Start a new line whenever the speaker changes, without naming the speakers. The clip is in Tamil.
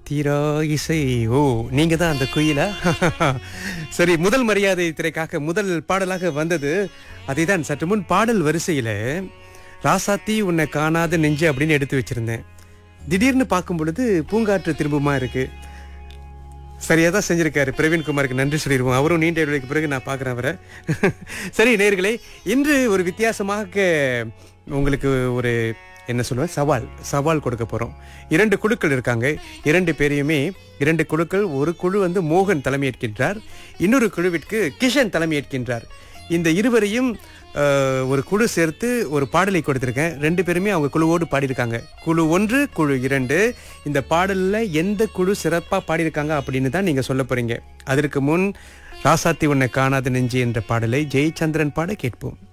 தீரா இசை ஓ நீங்க தான் அந்த குயிலா சரி முதல் மரியாதை திரைக்காக முதல் பாடலாக வந்தது அதை தான் சற்று முன் பாடல் வரிசையில ராசாத்தி உன்னை காணாத நெஞ்சு அப்படின்னு எடுத்து வச்சிருந்தேன் திடீர்னு பார்க்கும் பொழுது பூங்காற்று திரும்புமா இருக்கு சரியா தான் செஞ்சிருக்காரு பிரவீன்குமாருக்கு நன்றி சொல்லிடுவோம் அவரும் நீண்ட இடைவெளிக்கு பிறகு நான் பார்க்குறேன் அவரை சரி நேர்களே இன்று ஒரு வித்தியாசமாக உங்களுக்கு ஒரு என்ன சொல்லுவேன் சவால் சவால் கொடுக்க போகிறோம் இரண்டு குழுக்கள் இருக்காங்க இரண்டு பேரையுமே இரண்டு குழுக்கள் ஒரு குழு வந்து மோகன் தலைமையேற்கின்றார் இன்னொரு குழுவிற்கு கிஷன் தலைமையேற்கின்றார் இந்த இருவரையும் அஹ், ஒரு குழு சேர்த்து ஒரு பாடலை கொடுத்துருக்கேன் ரெண்டு பேருமே அவங்க குழுவோடு பாடியிருக்காங்க குழு ஒன்று குழு இரண்டு இந்த பாடலில் எந்த குழு சிறப்பாக பாடியிருக்காங்க அப்படின்னு தான் நீங்கள் சொல்ல போகிறீங்க அதற்கு முன் ராசாத்தி உன்னை காணாத நெஞ்சு என்ற பாடலை ஜெயச்சந்திரன் பாட கேட்போம்